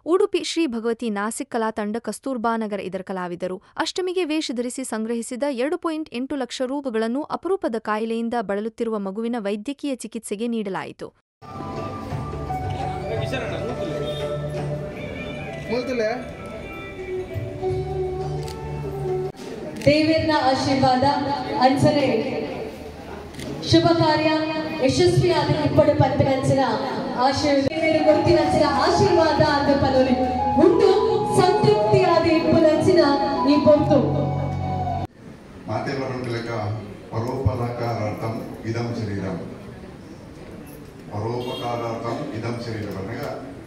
ಉಡುಪಿ ಶ್ರೀ ಭಗವತಿ ನಾಸಿಕ್ ಕಲಾ ತಂಡ ಕಸ್ತೂರ್ಬಾನಗರ ಇದರ ಕಲಾವಿದರು ಅಷ್ಟಮಿಗೆ ವೇಷ ಧರಿಸಿ ಸಂಗ್ರಹಿಸಿದ ಎರಡು ಪಾಯಿಂಟ್ ಎಂಟು ಲಕ್ಷ ರೂಪಗಳನ್ನು ಅಪರೂಪದ ಕಾಯಿಲೆಯಿಂದ ಬಳಲುತ್ತಿರುವ ಮಗುವಿನ ವೈದ್ಯಕೀಯ ಚಿಕಿತ್ಸೆಗೆ ನೀಡಲಾಯಿತು ಮೂರ್ತಲೆ ದೇವರ ಆಶೀರ್ವಾದ ಅಂಚನೆ ಶುಭ ಕಾರ್ಯ ಯಶಸ್ವಿಯಾದ ಇಪ್ಪಡು ಪಂಪಿನಂಚಿನ ಆಶೀರ್ವಾದ ಗೊತ್ತಿನಂಚಿನ ಆಶೀರ್ವಾದ ಅಂತ ಪದವಿ ಉಂಟು ಸಂತೃಪ್ತಿಯಾದ ಇಪ್ಪುನಂಚಿನ ಈ పొత్తు ಮಾತೆವರುಂಟಲೆಕ ಪರೋಪಕಾರಾರ್ಥಂ ಇದಂ ಶರೀರಂ ಪರೋಪಕಾರಾರ್ಥಂ ಇದಂ ಶರೀರಂ ಅನ್ನಗ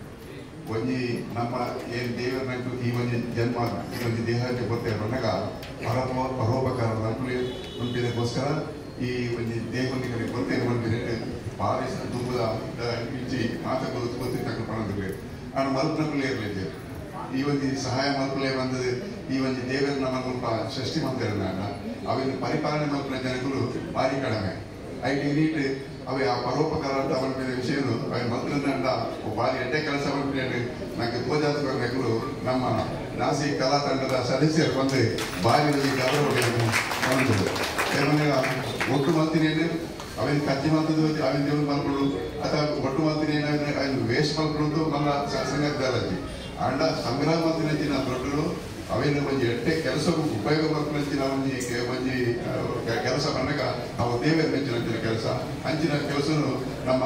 ಒಂಜಿ ನಮ್ಮ ಏನ್ ದೇವರನಕ್ಕು ಈ ಒಂಜಿ ಜನ್ಮ ಈ ಒಂಜಿ ದೇಹಕ್ಕೆ ಗೊತ್ತೇ ಅನ್ನಗ ಪರಮ ಪರೋಪಕಾರ ನಂಪುಲಿ ಉಂಟಿದಕ್ಕೋಸ್ಕರ ಈ ಒಂಜಿ ದೇಹಕ್ಕೆ ಗೊತ್ತೇ ಬಂದಿದೆ ಪಾಲಿಸ ದುಬ್ಬದ ಇಚ್ಚಿ ಮಾತಗಳು ಗೊತ್ತಿದ್ದಕ್ಕೆ ಪಣದಿಲ್ಲ ನಾನು ಮಲ್ಪನಕ್ಕೂ ಇರಲಿದ್ದೆ ಈ ಒಂದು ಸಹಾಯ ಮಲ್ಪಲೆ ಬಂದದ್ದು ಈ ಒಂದು ದೇವರ ನಮ್ಮ ಸ್ವಲ್ಪ ಸೃಷ್ಟಿ ಮಾಡ್ತಾರೆ ನಾನು ಅವಿನ ಪರಿಪಾಲನೆ ಮಲ್ಪನ ಜನಗಳು ಭಾರಿ ಕಡಿಮೆ ಐಟಿ ನೀಟ್ ಅವೆ ಆ ಪರೋಪಕಾರ ಅಂತ ಅವನ ವಿಷಯನು ಅవి ಮಲ್ಪನಂದ ಭಾರಿ ಎಡ್ಡೆ ಕೆಲಸ ಮಾಡ್ಬಿಟ್ಟು ನನಗೆ ಪೂಜಾತ್ಮಕರು ನಮ್ಮ ನಾಸಿ ಕಲಾ ತಂಡದ ಸದಸ್ಯರು ಬಂದು ಭಾರಿ ಗೌರವ ಮಾಡಿದ್ರು ಏಮನೆಗ ಒಟ್ಟು ಮಲ್ತೀನಿ ಅವಿನ ಕಜ್ಜಿ ಮಲ್ತದ್ದು ಅವಿನ ದೇವ್ರ ಮಲ್ಕೊಂಡು ಅಥವಾ ಒಟ್ಟು ಮಲ್ತೀನಿ ಅವಿನ ವೇಸ್ಟ್ ಮಲ್ಕೊಂಡು ಮಲ್ಲ ಸಂಗತಿ ಅಂಡ ಸಂಗ್ರಹ ಮಂತ್ರಿನ ದೊಡ್ಡರು ಅವೇನು ಒಂಜಿ ಎಟ್ಟೆ ಕೆಲಸ ಉಪಯೋಗ ಮಾಡ್ಕೊಂಚಿನ ಒಂಜಿ ಒಂಜಿ ಕೆಲಸ ಬಂದಾಗ ನಾವು ದೇವರ ಮೆಚ್ಚಿನ ಕೆಲಸ ಅಂಚಿನ ಕೆಲಸನು ನಮ್ಮ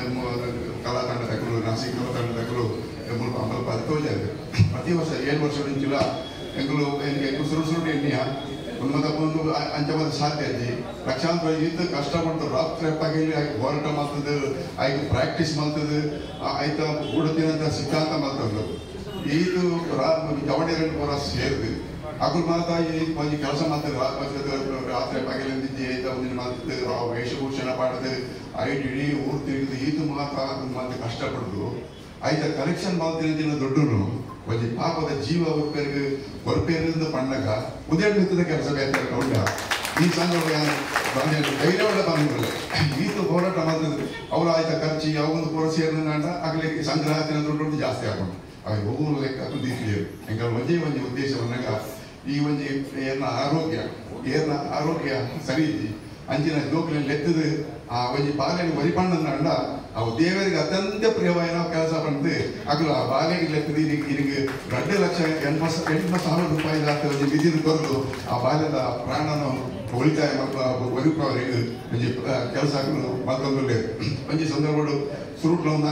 ಕಲಾ ತಂಡದಕ್ಕರು ನಾಸಿಕ್ ಕಲಾ ತಂಡದಕ್ಕರು ಮೂಲಕ ಅಮಲ್ಪ ತೋಜಾರೆ ಪ್ರತಿ ವರ್ಷ ಏಳು ವರ್ಷ ಮುಂಚಿಲ್ಲ ಎಂಗಳು ಎಂಗೆ ಸುರು ಸುರು ಎಣ್ಣಿಯ ಉನ್ಮದ ಒಂದು ಅಂಚಮದ ಸಾಧ್ಯ ಅಜ್ಜಿ ಲಕ್ಷಾಂತರ ಇದ್ದು ಕಷ್ಟಪಟ್ಟು ರಾತ್ರಿ ಪಗಲಿ ಆಯ್ತು ಹೋರಾಟ ಮಾಡ್ತದೆ ಆಯ್ತು ಪ್ರಾಕ್ಟೀಸ್ ಮಾಡ್ತದೆ ಆಯ್ತು ಊಡತಿನಂತ ಸಿದ್ಧಾಂತ ಮಾಡ್ತದೆ ಇದು ಜವಡೇರನ್ನು ಪೂರ ಸೇರಿದೆ ಅದ್ರ ಮಾತ ಈ ಒಂಜಿ ಕೆಲಸ ಮಾಡ್ತದೆ ರಾತ್ರಿ ಪಗಲಿಂದಿಜ್ಜಿ ಐತ ಒಂದಿನ ಮಾಡ್ತದೆ ಆ ವೇಷಭೂಷಣ ಪಾಡದೆ ಐದು ಇಡೀ ಊರು ತಿರುಗಿದು ಈತು ಮಾತ ಮತ್ತೆ ಕಷ್ಟಪಡುದು ಆಯ್ತ ಕಲೆಕ್ಷನ್ ಮಾಡ್ತೀನಿ ದೊಡ್ಡನು ಒಂಜಿ ಪಾಪದ ಜೀವ ಒಪ್ಪರಿಗೆ ಹೊರಪೇರಿಂದ ಪಣ್ಣಗ ಉದಯ ನಿಂತದ ಕೆಲಸ ಬೇಕಾದ್ರೆ ಉಂಡ ಈ ಸಂಘ ಧೈರ್ಯವುಳ್ಳ ಬಂದಿಲ್ಲ ಈತು ಹೋರಾಟ ಮಾಡ್ತದೆ ಅವ್ರು ಆಯ್ತ ಖರ್ಚಿ ಅವೊಂದು ಪೂರ ಸೇರಿದ ಆಗಲೇ ಸಂಗ್ರಹತಿನ ದುಡ್ಡು ಜಾಸ್ತಿ ಆಗೋಣ ಅవి ಒவ்வொரு ಲೆಕ್ಕ ದೀಪಿಯರು ಎಂಗ ಒಂದೇ ಒಂಜಿ ಉದ್ದೇಶವನ್ನಾಗ ಈ ಒಂಜಿ ಏರ್ನ ಆರೋಗ್ಯ ಏರ್ನ ಆರೋಗ್ಯ ಸರಿ ಇದ್ದಿ ಅಂಚಿನ ಜೋಕ್ಲಿ ಲೆತ್ತದು ಆ ಒಂಜಿ ಬಾಲೆಗೆ ವರಿಪಣ್ಣನ ಅಂಡ ಅವು ದೇವರಿಗೆ ಅತ್ಯಂತ ಪ್ರಿಯವಾದ ಕೆಲಸ ಬಂದು ಅಗಲು ಆ ಬಾಲೆಗೆ ಲೆತ್ತದು ಇದಕ್ಕೆ ಇದಕ್ಕೆ ಎರಡು ಲಕ್ಷ ಎಂಬತ್ತು ಎಂಟು ಸಾವಿರ ರೂಪಾಯಿ ಜಾಸ್ತಿ ಒಂಜಿ ಬಿದಿರು ಕೊರದು ಆ ಬಾಲ್ಯದ ಪ್ರಾಣನ ಉಳಿತಾಯ ಮತ್ತು ಒಲಿಪವರಿಗೆ ಒಂಜಿ ಕೆಲಸ ಮತ್ತೊಂದು ಒಂಜಿ ಸಂದರ್ಭಗಳು ಸುರುಟ್ಲ